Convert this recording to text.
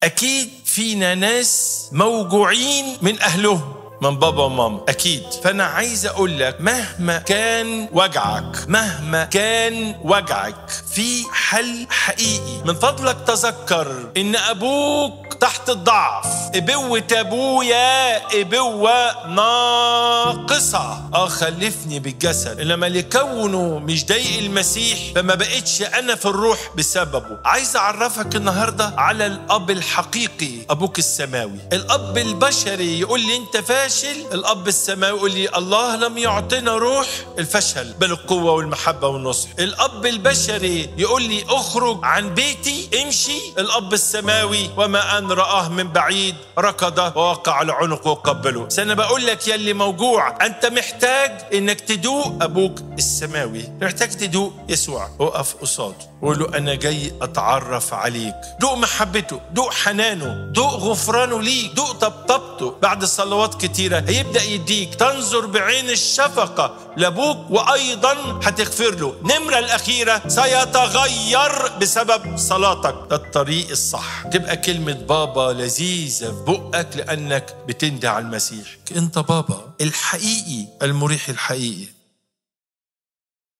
اكيد فينا ناس موجوعين من اهلهم من بابا وماما اكيد فانا عايز اقول لك مهما كان وجعك مهما كان وجعك في حل حقيقي من فضلك تذكر ان ابوك تحت الضعف ابوة ابويا ابوة ناقصة اه خلفني بالجسد انما لكونه مش ضايق المسيح فما بقتش انا في الروح بسببه عايز اعرفك النهاردة على الاب الحقيقي ابوك السماوي الاب البشري يقول لي انت فاشل الاب السماوي يقول لي الله لم يعطينا روح الفشل بل القوة والمحبة والنصح الاب البشري يقول لي اخرج عن بيتي امشي الاب السماوي وما ان رآه من بعيد ركض ووقع على عنقه وقبله سنة بقول لك يا اللي موجوع انت محتاج انك تدوق ابوك السماوي محتاج تدوق يسوع وقف قصاده وقول له انا جاي اتعرف عليك دوق محبته دوق حنانه دوق غفرانه ليك دوق طبطبته بعد صلوات كتيرة هيبدأ يديك تنظر بعين الشفقة لابوك وايضا هتغفر له النمرة الاخيرة سيتغير بسبب صلاتك ده الطريق الصح تبقى كلمة بابا لذيذة في بقك لانك بتندى على المسيح انت بابا الحقيقي المريح الحقيقي